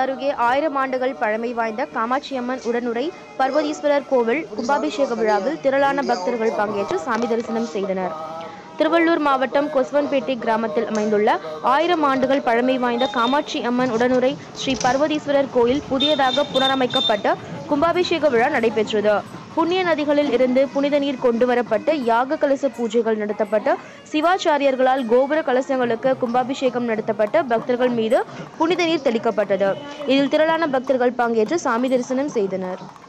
அருகே ஆயிரம் ஆண்டுகள் பழமை வாய்ந்த காமாட்சியம்மன் உடனுரை பர்வதீஸ்வரர் கோவில் கும்பாபிஷேக விழாவில் திரளான பக்தர்கள் பங்கேற்று சாமி தரிசனம் செய்தனர் திருவள்ளூர் மாவட்டம் கொஸ்வன்பேட்டை கிராமத்தில் அமைந்துள்ள ஆயிரம் ஆண்டுகள் பழமை வாய்ந்த காமாட்சி அம்மன் உடனுரை ஸ்ரீ பர்வதீஸ்வரர் கோயில் புதியதாக புனரமைக்கப்பட்ட கும்பாபிஷேக விழா நடைபெற்றது புண்ணிய நதிகளில் இருந்து புனித நீர் கொண்டு வரப்பட்டு யாக கலச பூஜைகள் நடத்தப்பட்ட சிவாச்சாரியர்களால் கோபுர கலசங்களுக்கு கும்பாபிஷேகம் நடத்தப்பட்ட பக்தர்கள் மீது புனித நீர் தெளிக்கப்பட்டது இதில் திரளான பக்தர்கள் பங்கேற்று சாமி தரிசனம் செய்தனர்